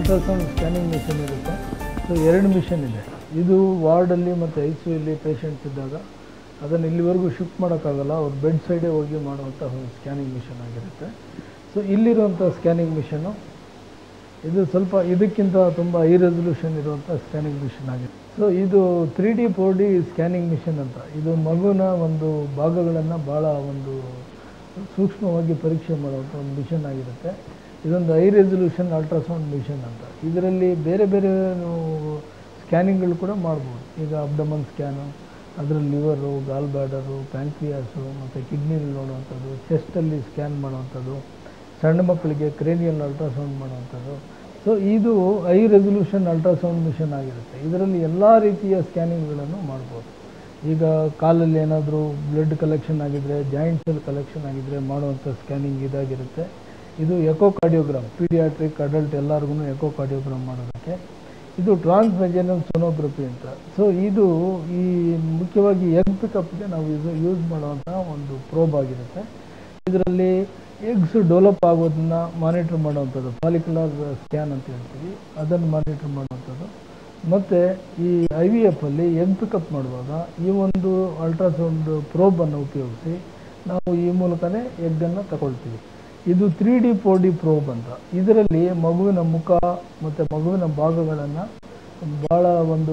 ultrasound scanning machine ಇರುತ್ತೆ so ಎರಡು machine ಇದೆ ಇದು ವಾರ್ಡಲ್ಲಿ ಮತ್ತು ಐ ಸಿ ಯುಲಿ ಪೇಷಂಟ್ಸ್ ಇದ್ದಾಗ ಅದನ್ನು ಇಲ್ಲಿವರೆಗೂ ಶಿಫ್ಟ್ ಮಾಡೋಕ್ಕಾಗಲ್ಲ ಅವ್ರು ಬೆಡ್ ಸೈಡೇ ಹೋಗಿ ಮಾಡುವಂಥ ಒಂದು ಸ್ಕ್ಯಾನಿಂಗ್ ಮಿಷನ್ ಆಗಿರುತ್ತೆ ಸೊ ಇಲ್ಲಿರುವಂಥ ಸ್ಕ್ಯಾನಿಂಗ್ ಮಿಷನ್ನು ಇದು ಸ್ವಲ್ಪ ಇದಕ್ಕಿಂತ ತುಂಬ ಹೈ ರೆಸೊಲ್ಯೂಷನ್ ಇರುವಂಥ ಸ್ಕ್ಯಾನಿಂಗ್ ಮಿಷನ್ ಆಗಿದೆ ಸೊ ಇದು three D four D scanning machine ಅಂತ ಇದು ಮಗುನ ಒಂದು ಭಾಗಗಳನ್ನು ಭಾಳ ಒಂದು ಸೂಕ್ಷ್ಮವಾಗಿ ಪರೀಕ್ಷೆ ಮಾಡುವಂಥ ಒಂದು ಮಿಷನ್ ಆಗಿರುತ್ತೆ ಇದೊಂದು ಹೈ ರೆಸೊಲ್ಯೂಷನ್ ಅಲ್ಟ್ರಾಸೌಂಡ್ ಮಿಷನ್ ಅಂತ ಇದರಲ್ಲಿ ಬೇರೆ ಬೇರೆ ಸ್ಕ್ಯಾನಿಂಗ್ಗಳು ಕೂಡ ಮಾಡ್ಬೋದು ಈಗ ಅಬ್ಡಮನ್ ಸ್ಕ್ಯಾನು ಅದರಲ್ಲಿ ಲಿವರು ಗಾಲ್ ಬ್ಯಾಡರು ಪ್ಯಾಂಕ್ರಿಯಾಸು ಮತ್ತು ಕಿಡ್ನಿಲಿ ನೋಡುವಂಥದ್ದು ಚೆಸ್ಟಲ್ಲಿ ಸ್ಕ್ಯಾನ್ ಮಾಡುವಂಥದ್ದು ಸಣ್ಣ ಮಕ್ಕಳಿಗೆ ಕ್ರೇನಿಯಲ್ ಅಲ್ಟ್ರಾಸೌಂಡ್ ಮಾಡುವಂಥದ್ದು ಸೊ ಇದು ಹೈ ರೆಸೊಲ್ಯೂಷನ್ ಅಲ್ಟ್ರಾಸೌಂಡ್ ಮಿಷನ್ ಆಗಿರುತ್ತೆ ಇದರಲ್ಲಿ ಎಲ್ಲ ರೀತಿಯ ಸ್ಕ್ಯಾನಿಂಗ್ಗಳನ್ನು ಮಾಡ್ಬೋದು ಈಗ ಕಾಲಲ್ಲಿ ಏನಾದರೂ ಬ್ಲಡ್ ಕಲೆಕ್ಷನ್ ಆಗಿದ್ದರೆ ಜಾಯಿಂಟ್ಸಲ್ಲಿ ಕಲೆಕ್ಷನ್ ಆಗಿದ್ದರೆ ಮಾಡುವಂಥ ಸ್ಕ್ಯಾನಿಂಗ್ ಇದಾಗಿರುತ್ತೆ ಇದು ಎಕೋ ಕಾರ್ಡಿಯೋಗ್ರಾಮ್ ಪೀಡಿಯಾಟ್ರಿಕ್ ಅಡಲ್ಟ್ ಎಲ್ಲರಿಗೂ ಎಕೋ ಕಾರ್ಡಿಯೋಗ್ರಾಮ್ ಮಾಡೋದಕ್ಕೆ ಇದು ಟ್ರಾನ್ಸ್ ಮೆಜನಲ್ ಸೊನೋಗ್ರಫಿ ಅಂತ ಸೊ ಇದು ಈ ಮುಖ್ಯವಾಗಿ ಎಗ್ ಪಿಕಪ್ಗೆ ನಾವು ಇದು ಯೂಸ್ ಮಾಡುವಂಥ ಒಂದು ಪ್ರೋಬ್ ಆಗಿರುತ್ತೆ ಇದರಲ್ಲಿ ಎಗ್ಸ್ ಡೆವಲಪ್ ಆಗೋದನ್ನ ಮಾನಿಟ್ರ್ ಮಾಡುವಂಥದ್ದು ಫಾಲಿಕ್ಯುಲರ್ ಸ್ಕ್ಯಾನ್ ಅಂತ ಹೇಳ್ತೀವಿ ಅದನ್ನು ಮಾನಿಟ್ರ್ ಮಾಡುವಂಥದ್ದು ಮತ್ತು ಈ ಐ ವಿ ಎಫಲ್ಲಿ ಎಗ್ ಪಿಕಪ್ ಮಾಡುವಾಗ ಈ ಒಂದು ಅಲ್ಟ್ರಾಸೌಂಡ್ ಪ್ರೋಬನ್ನು ಉಪಯೋಗಿಸಿ ನಾವು ಈ ಮೂಲಕನೇ ಎಗ್ಗನ್ನು ತಗೊಳ್ತೀವಿ ಇದು three D four D probe ಅಂತ ಇದರಲ್ಲಿ ಮಗುವಿನ ಮುಖ ಮತ್ತು ಮಗುವಿನ ಭಾಗಗಳನ್ನು ಭಾಳ ಒಂದು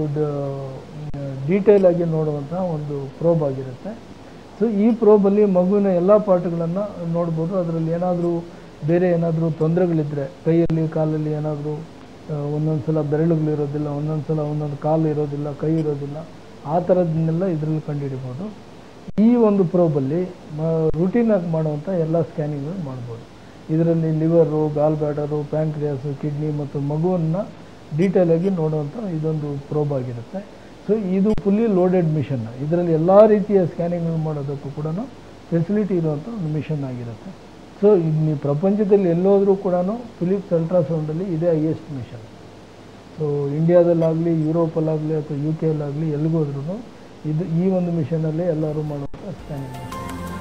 ಡೀಟೇಲ್ ಆಗಿ ನೋಡುವಂಥ ಒಂದು ಪ್ರೋಬ್ ಆಗಿರುತ್ತೆ ಸೊ ಈ ಪ್ರೋಬಲ್ಲಿ ಮಗುವಿನ ಎಲ್ಲ ಪಾರ್ಟ್ಗಳನ್ನು ನೋಡ್ಬೋದು ಅದರಲ್ಲಿ ಏನಾದರೂ ಬೇರೆ ಏನಾದರೂ ತೊಂದರೆಗಳಿದ್ದರೆ ಕೈಯಲ್ಲಿ ಕಾಲಲ್ಲಿ ಏನಾದರೂ ಒಂದೊಂದು ಸಲ ಬೆರಳುಗಳಿರೋದಿಲ್ಲ ಒಂದೊಂದು ಸಲ ಒಂದೊಂದು ಕಾಲು ಇರೋದಿಲ್ಲ ಕೈ ಇರೋದಿಲ್ಲ ಆ ಥರದನ್ನೆಲ್ಲ ಇದರಲ್ಲಿ ಕಂಡುಹಿಡಿಬೋದು ಈ ಒಂದು ಪ್ರೋಬಲ್ಲಿ ಮ ರುಟೀನಾಗಿ ಮಾಡುವಂಥ ಎಲ್ಲ ಸ್ಕ್ಯಾನಿಂಗ್ಗಳು ಮಾಡ್ಬೋದು ಇದರಲ್ಲಿ liver gallbladder pancreas kidney ಮತ್ತು ಮಗುವನ್ನು ಡೀಟೇಲಾಗಿ ನೋಡುವಂಥ ಇದೊಂದು ಪ್ರೋಬ್ ಆಗಿರುತ್ತೆ ಸೊ ಇದು ಫುಲ್ಲಿ ಲೋಡೆಡ್ ಮಿಷನ್ ಇದರಲ್ಲಿ ಎಲ್ಲ ರೀತಿಯ ಸ್ಕ್ಯಾನಿಂಗ್ಗಳು ಮಾಡೋದಕ್ಕೂ ಕೂಡ ಫೆಸಿಲಿಟಿ ಇರುವಂಥ ಒಂದು ಮಿಷನ್ ಆಗಿರುತ್ತೆ ಸೊ ಇದು ನೀವು ಪ್ರಪಂಚದಲ್ಲಿ ಎಲ್ಲೋದ್ರೂ ಕೂಡ ಫಿಲಿಪ್ಸ್ ಅಲ್ಟ್ರಾಸೌಂಡಲ್ಲಿ ಇದೇ ಹೈಯೆಸ್ಟ್ ಮಿಷನ್ ಸೊ ಇಂಡಿಯಾದಲ್ಲಾಗಲಿ ಯುರೋಪಲ್ಲಾಗಲಿ ಅಥವಾ ಯು ಕೆ ಅಲ್ಲಾಗಲಿ ಎಲ್ಲಿಗೋದ್ರೂ ಇದು ಈ ಒಂದು ಮಿಷನಲ್ಲೇ ಎಲ್ಲರೂ ಮಾಡುವಂಥ scanning machine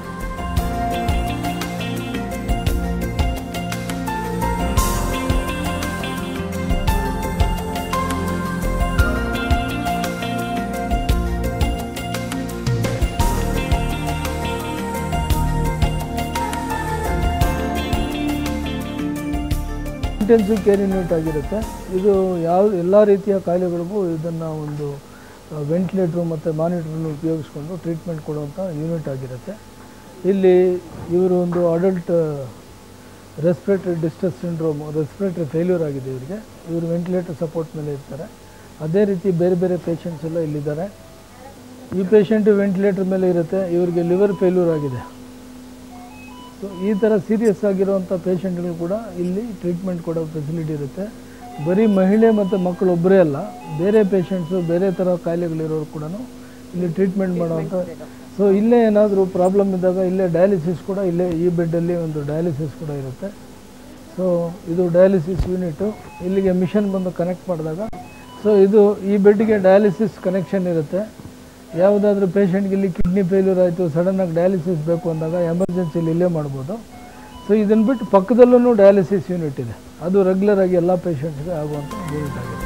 intensive care unit ಆಗಿರುತ್ತೆ ಇದು ಯಾವ ಎಲ್ಲ ರೀತಿಯ ಕಾಯಿಲೆಗಳಿಗೂ ಇದನ್ನು ಒಂದು ವೆಂಟಿಲೇಟ್ರು ಮತ್ತು ಮಾನಿಟ್ರನ್ನು ಉಪಯೋಗಿಸ್ಕೊಂಡು ಟ್ರೀಟ್ಮೆಂಟ್ ಕೊಡುವಂಥ ಯೂನಿಟ್ ಆಗಿರುತ್ತೆ ಇಲ್ಲಿ ಇವರು ಒಂದು adult respiratory distress syndrome respiratory failure ಆಗಿದೆ ಇವರಿಗೆ ಇವರು ವೆಂಟಿಲೇಟರ್ ಸಪೋರ್ಟ್ ಮೇಲೆ ಇರ್ತಾರೆ ಅದೇ ರೀತಿ ಬೇರೆ ಬೇರೆ ಪೇಷಂಟ್ಸ್ ಎಲ್ಲ ಇಲ್ಲಿದ್ದಾರೆ ಈ ಪೇಷಂಟ್ ವೆಂಟಿಲೇಟರ್ ಮೇಲೆ ಇರುತ್ತೆ ಇವರಿಗೆ ಲಿವರ್ ಫೇಲ್ಯೂರ್ ಆಗಿದೆ ಸೊ ಈ ಥರ ಸೀರಿಯಸ್ ಆಗಿರುವಂಥ ಪೇಷಂಟ್ಗಳು ಕೂಡ ಇಲ್ಲಿ ಟ್ರೀಟ್ಮೆಂಟ್ ಕೊಡೋ ಫೆಸಿಲಿಟಿ ಇರುತ್ತೆ ಬರೀ ಮಹಿಳೆ ಮತ್ತು ಮಕ್ಕಳು ಒಬ್ಬರೇ ಅಲ್ಲ ಬೇರೆ ಪೇಷಂಟ್ಸು ಬೇರೆ ಥರ ಕಾಯಿಲೆಗಳಿರೋರು ಕೂಡ ಇಲ್ಲಿ ಟ್ರೀಟ್ಮೆಂಟ್ ಮಾಡುವಂಥ ಸೊ ಇಲ್ಲೇ ಏನಾದರೂ ಪ್ರಾಬ್ಲಮ್ ಇದ್ದಾಗ ಇಲ್ಲೇ ಡಯಾಲಿಸಿಸ್ ಕೂಡ ಇಲ್ಲೇ ಈ ಬೆಡ್ಡಲ್ಲಿ ಒಂದು ಡಯಾಲಿಸಿಸ್ ಕೂಡ ಇರುತ್ತೆ ಸೊ ಇದು ಡಯಾಲಿಸಿಸ್ ಯೂನಿಟು ಇಲ್ಲಿಗೆ ಮಿಷನ್ ಬಂದು ಕನೆಕ್ಟ್ ಮಾಡಿದಾಗ ಸೊ ಇದು ಈ ಬೆಡ್ಗೆ ಡಯಾಲಿಸಿಸ್ ಕನೆಕ್ಷನ್ ಇರುತ್ತೆ ಯಾವುದಾದ್ರೂ ಪೇಷಂಟ್ಗೆ ಇಲ್ಲಿ ಕಿಡ್ನಿ ಫೇಲ್ಯೂರ್ ಆಯಿತು ಸಡನ್ನಾಗಿ ಡಯಾಲಿಸಿಸ್ ಬೇಕು ಅಂದಾಗ ಎಮರ್ಜೆನ್ಸಿಲಿ ಇಲ್ಲೇ ಮಾಡ್ಬೋದು ಸೊ ಇದನ್ನು ಬಿಟ್ಟು ಪಕ್ಕದಲ್ಲೂ ಡಯಾಲಿಸಿಸ್ ಯೂನಿಟ್ ಇದೆ ಅದು ರೆಗ್ಯುಲರ್ ಆಗಿ ಎಲ್ಲ ಪೇಷಂಟ್ಸ್ಗೆ ಆಗುವಂಥ ಯೂನಿಟ್ ಆಗಿದೆ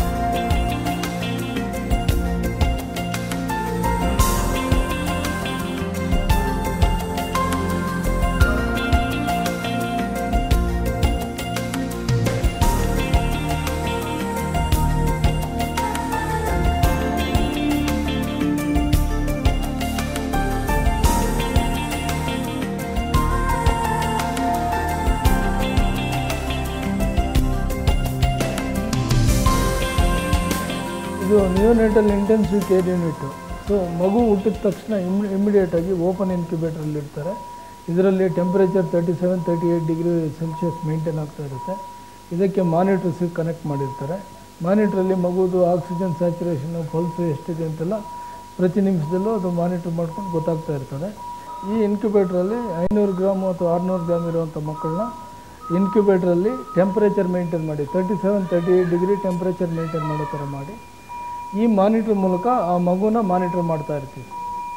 ಇದು neonatal intensive care unit so ಮಗು ಹುಟ್ಟಿದ ತಕ್ಷಣ ಇಮ್ ಇಮಿಡಿಯೇಟಾಗಿ ಓಪನ್ ಇನ್ಕ್ಯುಬೇಟ್ರಲ್ಲಿ ಇರ್ತಾರೆ ಇದರಲ್ಲಿ temperature thirty seven thirty eight degree Celsius maintain ಆಗ್ತಾ ಇರುತ್ತೆ ಇದಕ್ಕೆ ಮಾನಿಟ್ರಸಿಗೆ ಕನೆಕ್ಟ್ ಮಾಡಿರ್ತಾರೆ ಮಾನಿಟ್ರಲ್ಲಿ ಮಗುದು ಆಕ್ಸಿಜನ್ ಸ್ಯಾಚುರೇಷನು ಪಲ್ಸು ಎಷ್ಟಿದೆ ಅಂತೆಲ್ಲ ಪ್ರತಿ ನಿಮಿಷದಲ್ಲೂ ಅದು ಮಾನಿಟ್ರ್ ಮಾಡ್ಕೊಂಡು ಗೊತ್ತಾಗ್ತಾ ಇರ್ತದೆ ಈ ಇನ್ಕ್ಯುಬೇಟ್ರಲ್ಲಿ ಐನೂರು ಗ್ರಾಮ್ ಅಥವಾ ಆರುನೂರು ಗ್ರಾಮ್ ಇರುವಂಥ ಮಕ್ಕಳನ್ನ ಇನ್ಕ್ಯುಬೇಟ್ರಲ್ಲಿ ಟೆಂಪ್ರೇಚರ್ ಮೇಂಟೈನ್ ಮಾಡಿ thirty seven thirty eight degree temperature maintain ಮಾಡೋ ಥರ ಮಾಡಿ ಈ ಮಾನಿಟ್ರ್ ಮೂಲಕ ಆ ಮಗುನ ಮಾನಿಟ್ರ್ ಮಾಡ್ತಾ ಇರ್ತೀವಿ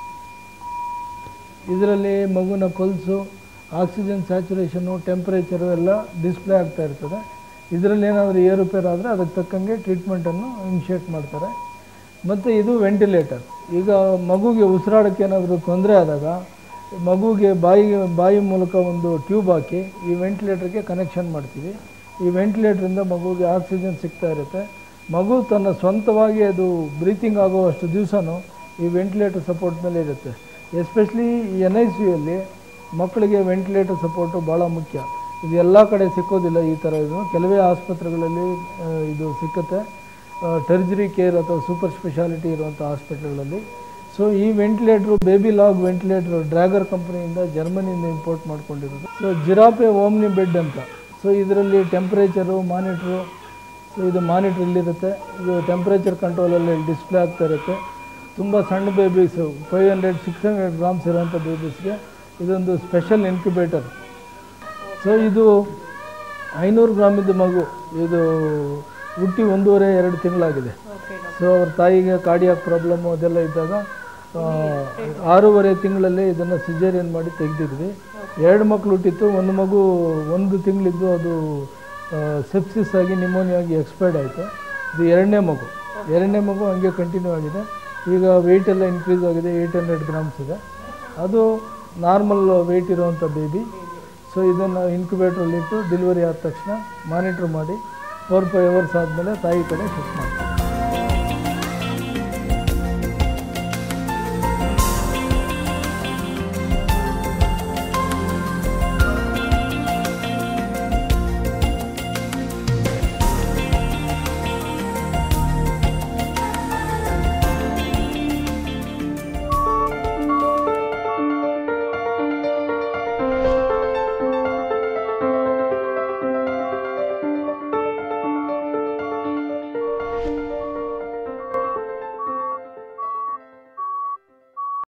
ಇದರಲ್ಲಿ ಮಗುನ ಪಲ್ಸು ಆಕ್ಸಿಜನ್ ಸ್ಯಾಚುರೇಷನು ಟೆಂಪ್ರೇಚರು ಎಲ್ಲ ಡಿಸ್ಪ್ಲೇ ಆಗ್ತಾ ಇರ್ತದೆ ಇದರಲ್ಲಿ ಏನಾದರೂ ಏರುಪೇರು ಆದರೆ ಅದಕ್ಕೆ ತಕ್ಕಂಗೆ ಟ್ರೀಟ್ಮೆಂಟನ್ನು ಇನಿಷಿಯೇಟ್ ಮಾಡ್ತಾರೆ ಮತ್ತು ಇದು ವೆಂಟಿಲೇಟರ್ ಈಗ ಮಗುಗೆ ಉಸಿರಾಡೋಕ್ಕೆ ಏನಾದರೂ ತೊಂದರೆ ಆದಾಗ ಮಗುಗೆ ಬಾಯಿ ಬಾಯಿ ಮೂಲಕ ಒಂದು ಟ್ಯೂಬ್ ಹಾಕಿ ಈ ವೆಂಟಿಲೇಟರ್ಗೆ ಕನೆಕ್ಷನ್ ಮಾಡ್ತೀವಿ ಈ ವೆಂಟಿಲೇಟ್ರಿಂದ ಮಗುಗೆ ಆಕ್ಸಿಜನ್ ಸಿಗ್ತಾ ಇರುತ್ತೆ ಮಗು ತನ್ನ ಸ್ವಂತವಾಗಿ ಅದು ಬ್ರೀತಿಂಗ್ ಆಗುವಷ್ಟು ದಿವಸನೂ ಈ ವೆಂಟಿಲೇಟರ್ ಸಪೋರ್ಟ್ ಮೇಲೆ ಇರುತ್ತೆ ಎಸ್ಪೆಷಲಿ ಈ ಎನ್ ಐ ಸಿ ಯುಲ್ಲಿ ಮಕ್ಕಳಿಗೆ ವೆಂಟಿಲೇಟರ್ ಸಪೋರ್ಟು ಭಾಳ ಮುಖ್ಯ ಇದು ಎಲ್ಲ ಕಡೆ ಸಿಕ್ಕೋದಿಲ್ಲ ಈ ಥರ ಇದು ಕೆಲವೇ ಆಸ್ಪತ್ರೆಗಳಲ್ಲಿ ಆ, ಇದು ಸಿಕ್ಕುತ್ತೆ ಟರ್ಜರಿ ಕೇರ್ ಅಥವಾ ಸೂಪರ್ ಸ್ಪೆಷಾಲಿಟಿ ಇರುವಂಥ ಹಾಸ್ಪಿಟ್ಲ್ಗಳಲ್ಲಿ ಸೊ ಈ ventilator baby log ventilator Drager ಕಂಪ್ನಿಯಿಂದ ಜರ್ಮನಿಯಿಂದ ಇಂಪೋರ್ಟ್ ಮಾಡ್ಕೊಂಡಿರೋದು ಸೊ ಜಿರಾಪೆ ಓಮ್ನಿ ಬೆಡ್ ಅಂತ ಸೊ ಇದರಲ್ಲಿ ಟೆಂಪ್ರೇಚರು ಮಾನಿಟ್ರು ಸೊ ಇದು ಮಾನಿಟ್ರ್ ಇಲ್ಲಿರುತ್ತೆ ಇದು ಟೆಂಪ್ರೇಚರ್ ಕಂಟ್ರೋಲಲ್ಲಿ ಡಿಸ್ಪ್ಲೇ ಆಗ್ತಾ ಇರುತ್ತೆ ತುಂಬ ಸಣ್ಣ babies five hundred six hundred grams ಇರೋಂಥ ಬೇಬೀಸ್ಗೆ ಇದೊಂದು ಸ್ಪೆಷಲ್ ಇನ್ಕ್ಯುಬೇಟರ್ ಸೊ ಇದು ಐನೂರು ಗ್ರಾಮಿದ್ದು ಮಗು ಇದು ಹುಟ್ಟಿ ಒಂದೂವರೆ ಎರಡು ತಿಂಗಳಾಗಿದೆ ಓಕೆ ಸೊ ಅವ್ರ ತಾಯಿಗೆ ಕಾರ್ಡಿಯಾಕ್ ಪ್ರಾಬ್ಲಮ್ಮು ಅದೆಲ್ಲ ಇದ್ದಾಗ ಆ, ಆರೂವರೆ ತಿಂಗಳಲ್ಲೇ ಇದನ್ನು ಸಿಜೇರಿಯನ್ ಮಾಡಿ ತೆಗೆದಿದ್ವಿ ಎರಡು ಮಕ್ಕಳು ಹುಟ್ಟಿತ್ತು ಒಂದು ಮಗು ಒಂದು ತಿಂಗಳಿದ್ದು ಅದು ಸೆಪ್ಸಿಸ್ ಆಗಿ ನಿಮೋನಿಯಾ ಆಗಿ ಎಕ್ಸ್ಪೈರ್ಡ್ ಆಯಿತು ಇದು ಎರಡನೇ ಮಗು ಎರಡನೇ ಮಗು ಹಂಗೆ ಕಂಟಿನ್ಯೂ ಆಗಿದೆ ಈಗ ವೆಯ್ಟ್ ಎಲ್ಲ ಇನ್ಕ್ರೀಸ್ ಆಗಿದೆ ಏಯ್ಟ್ ಹಂಡ್ರೆಡ್ ಗ್ರಾಮ್ಸ್ ಇದೆ ಅದು ನಾರ್ಮಲ್ ವೆಯ್ಟ್ ಇರುವಂಥ ಬೇಬಿ ಸೊ ಇದನ್ನು ಇನ್ಕ್ಯುಬೇಟ್ರಲ್ಲಿಟ್ಟು ಡೆಲಿವರಿ ಆದ ತಕ್ಷಣ ಮಾನಿಟ್ರ್ ಮಾಡಿ ಫೋರ್ ಫೈವ್ ಅವರ್ಸ್ ಆದಮೇಲೆ ತಾಯಿ ಕಡೆ ಶಿಫ್ಟ್ ಮಾಡ್ತೀವಿ